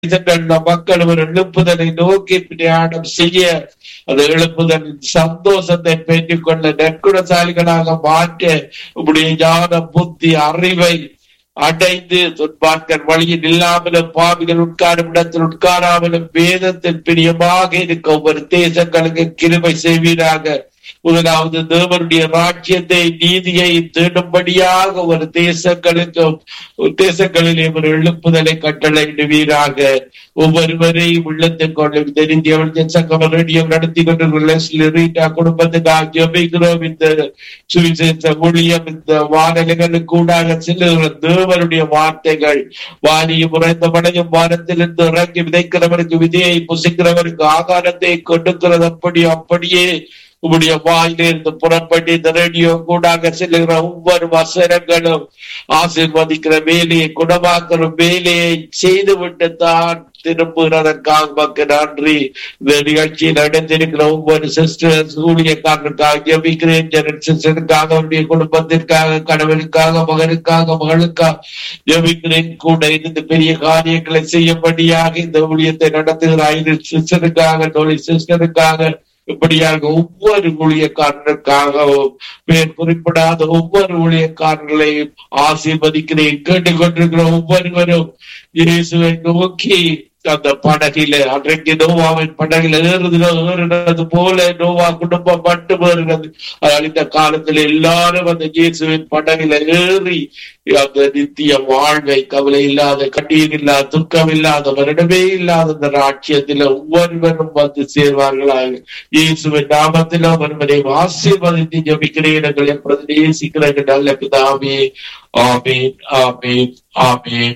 தேசங்களில் மக்கள் ஒரு எழுப்புதலை நோக்கி பிரயாணம் செய்ய அந்த எழுப்புதலின் சந்தோஷத்தை பெற்றுக் கொள்ள நற்குணசாலிகளாக மாற்ற உடைய ஞான புத்தி அறிவை அடைந்து துன்பார்க்கர் வழியில் இல்லாமலும் பாவிகள் உட்காரும் இடத்தில் உட்காராமலும் வேதத்தில் பிரியமாக இருக்க ஒவ்வொரு தேசங்களுக்கு கிருபை செய்வீராக முதலாவது தேவனுடைய ராஜ்யத்தை நீதியை தேடும்படியாக ஒரு தேசங்களுக்கும் தேசங்களிலே ஒரு எழுப்புதலை கட்டளையிடுவீராக ஒவ்வொருவரையும் உள்ளத்தில் கொள்ளும் தெரிஞ்ச சங்கம் ரேடியம் நடத்தி கொண்டிருக்கிற ரீட்டா குடும்பத்துக்காக ஜபிக்கிறோம் இந்த சுவிசேஷ ஊழியம் இந்த வானொலிகளுக்கு கூடாக செல்லுகிற தேவனுடைய வார்த்தைகள் வாரியும் உறைந்த மழையும் வானத்திலிருந்து இறங்கி விதைக்கிறவருக்கு விதையை புசிக்கிறவருக்கு ஆகாரத்தை கொடுக்கிறது அப்படி அப்படியே உங்களுடைய வாயிலிருந்து புறப்பட்டு இந்த ரேடியோ கூடாக செல்லுகிற ஒவ்வொரு வசனங்களும் ஆசீர்வதிக்கிற வேலையை குணமாக்குற வேலையை செய்துவிட்டு தான் திரும்புகிறதற்காக மக்கள் நன்றி இந்த நிகழ்ச்சியில் நடந்திருக்கிற ஒவ்வொரு சிஸ்டர்ஸ் ஊழியக்காரனுக்காக ஜபிக்கிறேன் சிஸ்டருக்காக அவருடைய குடும்பத்திற்காக கணவனுக்காக மகனுக்காக மகளுக்காக ஜபிக்கிறேன் கூட இருந்து பெரிய காரியங்களை செய்யும்படியாக இந்த ஊழியத்தை நடத்துகிற ஐந்து சிஸ்டருக்காக தொழில் சிஸ்டருக்காக இப்படியாக ஒவ்வொரு ஊழியக்காரனுக்காகவும் பேர் குறிப்பிடாத ஒவ்வொரு ஊழியக்காரர்களையும் ஆசீர்வதிக்கிறேன் கேட்டுக்கொண்டிருக்கிற ஒவ்வொருவரும் இயேசுவை நோக்கி அந்த படகில அன்றைக்கு நோவாவின் படகில ஏறுதுல ஏறினது போல நோவா குடும்பம் மட்டும் ஏறுகிறது அதனால் இந்த காலத்துல எல்லாரும் அந்த இயேசுவின் படகில ஏறி அந்த நித்திய வாழ்வை கவலை இல்லாத கண்ணீர் இல்லாத துக்கம் இல்லாத வருடமே இல்லாத அந்த ராட்சியத்துல ஒவ்வொருவரும் வந்து சேர்வார்களாக இயேசுவின் நாமத்தில் ஒருவரை ஆசீர்வதித்து ஜபிக்கிறேன் எங்களை பிரதேசிக்கிற நல்ல பிதாமே ஆமீன் ஆமீன் ஆமீன்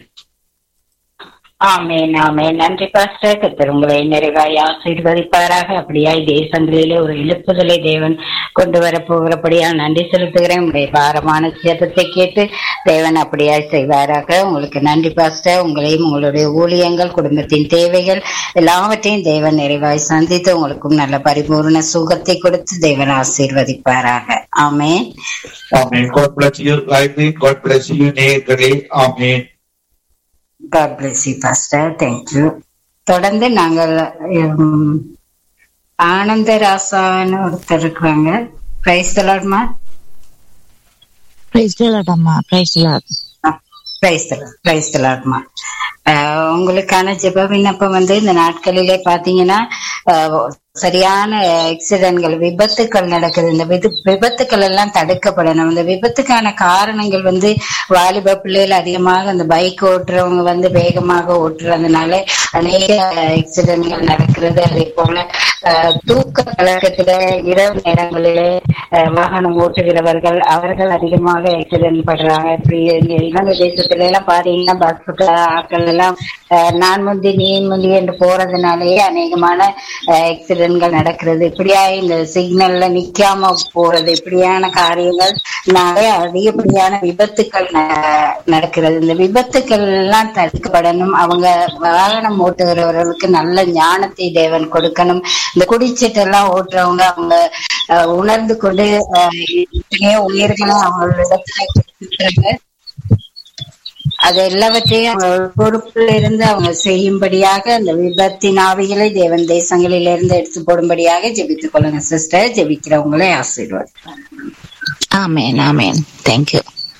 ஆமேன் ஆமேன் நன்றி பாஸ்டர் கத்தர் உங்களை நிறைவாய் ஆசீர்வதிப்பாராக அப்படியாய் தேசங்களிலே ஒரு எழுப்புதலை தேவன் கொண்டு வர போகிறபடியா நன்றி செலுத்துகிறேன் உங்களுடைய பாரமான சேதத்தை கேட்டு தேவன் அப்படியாய் செய்வாராக உங்களுக்கு நன்றி பாஸ்டர் உங்களையும் உங்களுடைய ஊழியங்கள் குடும்பத்தின் தேவைகள் எல்லாவற்றையும் தேவன் நிறைவாய் சந்தித்து உங்களுக்கும் நல்ல பரிபூர்ண சுகத்தை கொடுத்து தேவன் ஆசீர்வதிப்பாராக ஆமேன் ஆமீன் God bless you. God bless you. நேயர்களே ஆமீன் God bless you, Pastor. Thank you. தொடர்ந்து நாங்கள் உம், ஆனந்தராசான்னு ஒருத்தர் இருக்கிறாங்க பிரைஸ் தலாட்மா பிரைஸ் அம்மா பிரைஸ் பிரைஸ் தலாட் பிரைஸ் தலாட்மா உங்களுக்கான ஜெப விண்ணப்பம் வந்து இந்த நாட்களிலே பாத்தீங்கன்னா ஆஹ், சரியான ஆக்சிடென்ட்கள் விபத்துக்கள் நடக்குது இந்த விது விபத்துக்கள் எல்லாம் தடுக்கப்படணும் இந்த விபத்துக்கான காரணங்கள் வந்து வாலிப பிள்ளைகள் அதிகமாக அந்த பைக் ஓட்டுறவங்க வந்து வேகமாக ஓட்டுறதுனால அநேக ஆக்சிடென்ட்கள் நடக்கிறது அதே போல ஆஹ், தூக்க கலக்கத்துல இரவு நேரங்களிலே ஆஹ், வாகனம் ஓட்டுகிறவர்கள் அவர்கள் அதிகமாக ஆக்சிடென்ட் படுறாங்க இப்படி இங்க இலங்கை தேசத்துல எல்லாம் பாத்தீங்கன்னா பஸ் ஆட்கள் எல்லாம் ஆஹ், நான் முந்தி நீ முந்தி என்று போறதுனாலேயே அநேகமான ஆக்சிடென்ட்கள் நடக்கிறது இப்படியா இந்த சிக்னல்ல நிக்காம போறது இப்படியான காரியங்கள் நிறைய அதிகப்படியான விபத்துக்கள் ந- நடக்கிறது இந்த விபத்துக்கள் எல்லாம் தடுக்கப்படணும் அவங்க வாகனம் ஓட்டுகிறவர்களுக்கு நல்ல ஞானத்தை தேவன் கொடுக்கணும் இந்த குடிச்சிட்டு எல்லாம் ஓட்டுறவங்க அவங்க அஹ், உணர்ந்து கொண்டு அஹ், எத்தனையோ உயிர்களை அவங்களிடத்துல கொடுத்திருக்கிறாங்க அது எல்லாவற்றையும் அவங்க பொறுப்புல இருந்து அவங்க செய்யும்படியாக அந்த விபத்தின் ஆவிகளை தேவன் தேசங்களில் இருந்து எடுத்து போடும்படியாக ஜெபித்துக் கொள்ளுங்க சிஸ்டர் ஜெபிக்கிறவங்களே ஆசீர்வாதம் ஆமேன் ஆமேன் தேங்க்யூ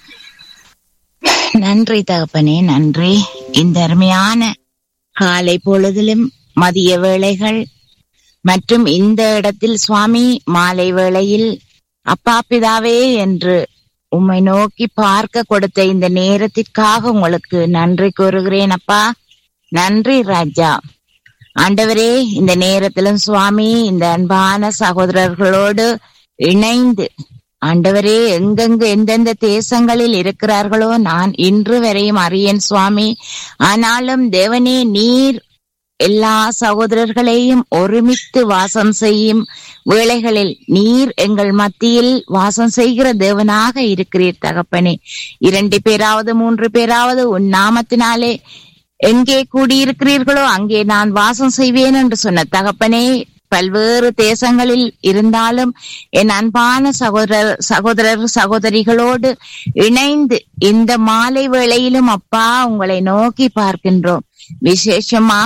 நன்றி தகப்பனே நன்றி இந்த அருமையான காலை பொழுதிலும் மதிய வேளைகள் மற்றும் இந்த இடத்தில் சுவாமி மாலை வேளையில் அப்பா பிதாவே என்று உம்மை நோக்கி பார்க்க கொடுத்த இந்த நேரத்திற்காக உங்களுக்கு நன்றி கூறுகிறேன் அப்பா நன்றி ராஜா ஆண்டவரே இந்த நேரத்திலும் சுவாமி இந்த அன்பான சகோதரர்களோடு இணைந்து ஆண்டவரே எங்கெங்கு எந்தெந்த தேசங்களில் இருக்கிறார்களோ நான் இன்று வரையும் அறியேன் சுவாமி ஆனாலும் தேவனே நீர் எல்லா சகோதரர்களையும் ஒருமித்து வாசம் செய்யும் வேளைகளில் நீர் எங்கள் மத்தியில் வாசம் செய்கிற தேவனாக இருக்கிறீர் தகப்பனே இரண்டு பேராவது மூன்று பேராவது உன் நாமத்தினாலே எங்கே கூடியிருக்கிறீர்களோ அங்கே நான் வாசம் செய்வேன் என்று சொன்ன தகப்பனே பல்வேறு தேசங்களில் இருந்தாலும் என் அன்பான சகோதரர் சகோதரர் சகோதரிகளோடு இணைந்து இந்த மாலை வேளையிலும் அப்பா உங்களை நோக்கி பார்க்கின்றோம் விசேஷமாக